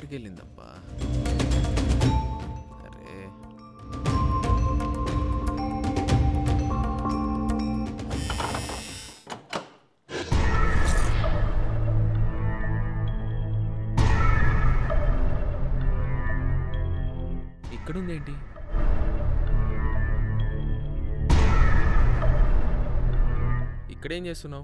ఎక్కడికి వెళ్ళిందబ్బా అరే ఇక్కడుందేంటి ఇక్కడేం చేస్తున్నావు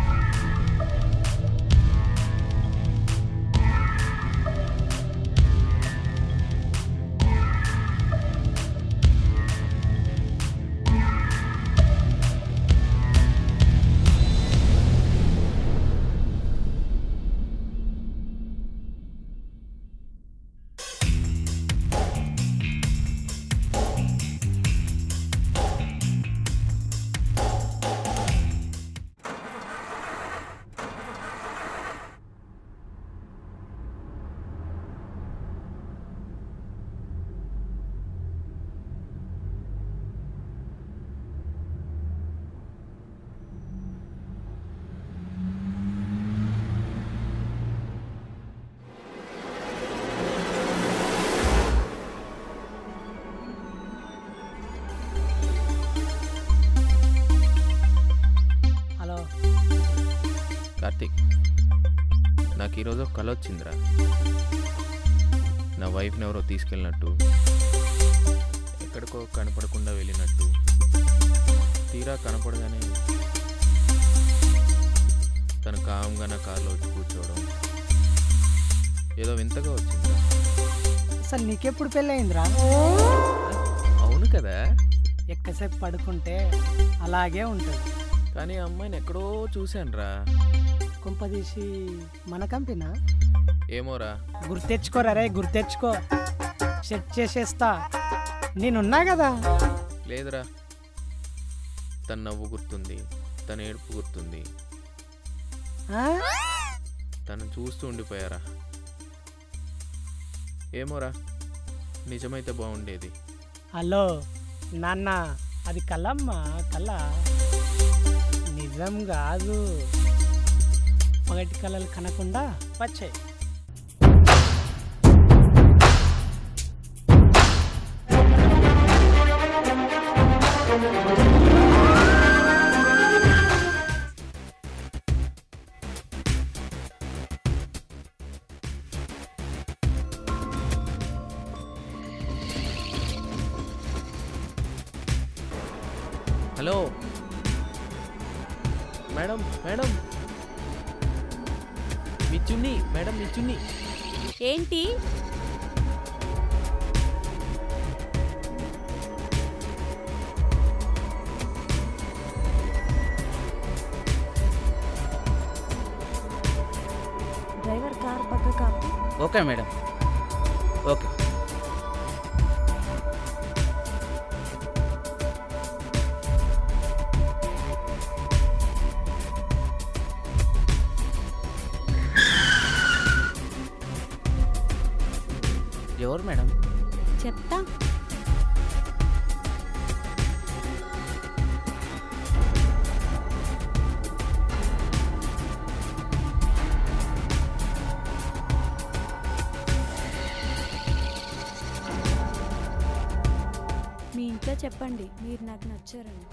హలో కార్తీక్ నాకు ఈరోజు ఒక కళ వచ్చిందిరా నా వైఫ్ని ఎవరో తీసుకెళ్ళినట్టు ఎక్కడికో కనపడకుండా వెళ్ళినట్టు తీరా కనపడగానే తను కామ్గా నా కారులో వచ్చి కూర్చోవడం ఏదో వింతగా వచ్చిందిరా అసలు నీకెప్పుడు పెళ్ళయిందిరా అవును కదా ఎక్కసేపు పడుకుంటే అలాగే ఉంటుంది కానీ ఆ అమ్మాయిని ఎక్కడో చూశానురా కుంపదీసి మన కంపినా ఏమోరా గుర్తెచ్చుకోరా రే గుర్తెచ్చుకో సెట్ చేసేస్తా నేనున్నా కదా లేదురా తన నవ్వు గుర్తుంది తన ఏడుపు గుర్తుంది ఆ? తను చూస్తూ ఉండిపోయారా ఏమోరా నిజమైతే బాగుండేది హలో నాన్న అది కలమ్మా కళ నిజం కాదు పగటి కళలు కనకుండా వచ్చాయి హలో మేడం మేడం మీ చున్నీ మేడం మీ చున్నీ ఏంటి డ్రైవర్ కార్ పక్క కాపు ఓకే మేడం ఓకే ఎవరు మేడం చెప్తా మీ ఇంట్లో చెప్పండి మీరు నాకు నచ్చారని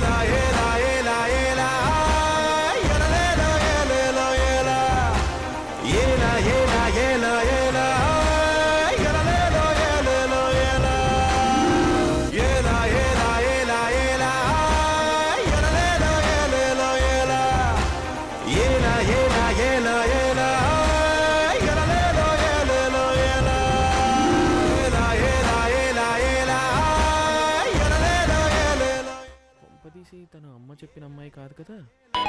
కొంపదీసి తన అమ్మ చెప్పిన అమ్మాయి కాదు కదా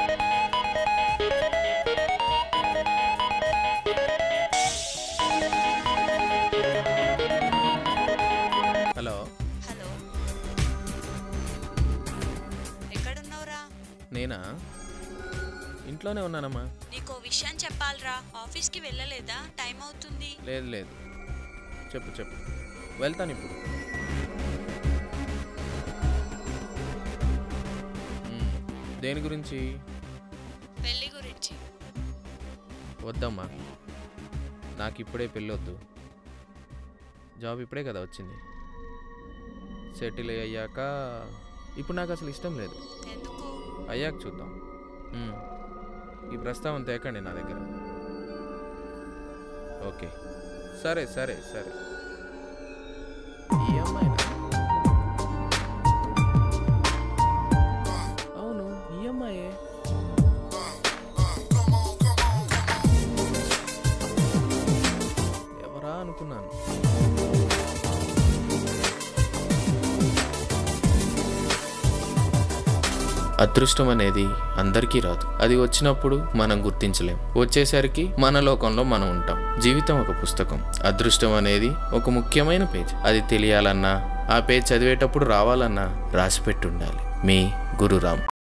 హలో హలో ఎక్కడున్నావురా నేనా ఇంట్లోనే ఉన్నానమ్మా నీకో విషయం చెప్పాలరా ఆఫీస్కి వెళ్ళలేదా టైం అవుతుంది లేదు లేదు చెప్పు చెప్పు వెళ్తాను ఇప్పుడు మ్మ్. దేని గురించి పెళ్లి గురించి వద్దమ్మా నాకు ఇప్పుడే పెళ్ళొద్దు జాబ్ ఇప్పుడే కదా వచ్చింది సెటిల్ అయ్యాక ఇప్పుడు నాకు అసలు ఇష్టం లేదు ఎందుకు అయ్యాక చూద్దాం మ్మ్. ఈ ప్రస్తావన తేకండి నా దగ్గర ఓకే సరే సరే సరే ఈ అమ్మాయినా అవును ఈ అమ్మాయే ఎవరా అనుకున్నాను అదృష్టం అనేది అందరికీ రాదు అది వచ్చినప్పుడు మనం గుర్తించలేం వచ్చేసరికి మన లోకంలో మనం ఉంటాం జీవితం ఒక పుస్తకం అదృష్టం అనేది ఒక ముఖ్యమైన పేజ్ అది తెలియాలన్నా ఆ పేజ్ చదివేటప్పుడు రావాలన్నా రాసిపెట్టి ఉండాలి మీ గురురామ్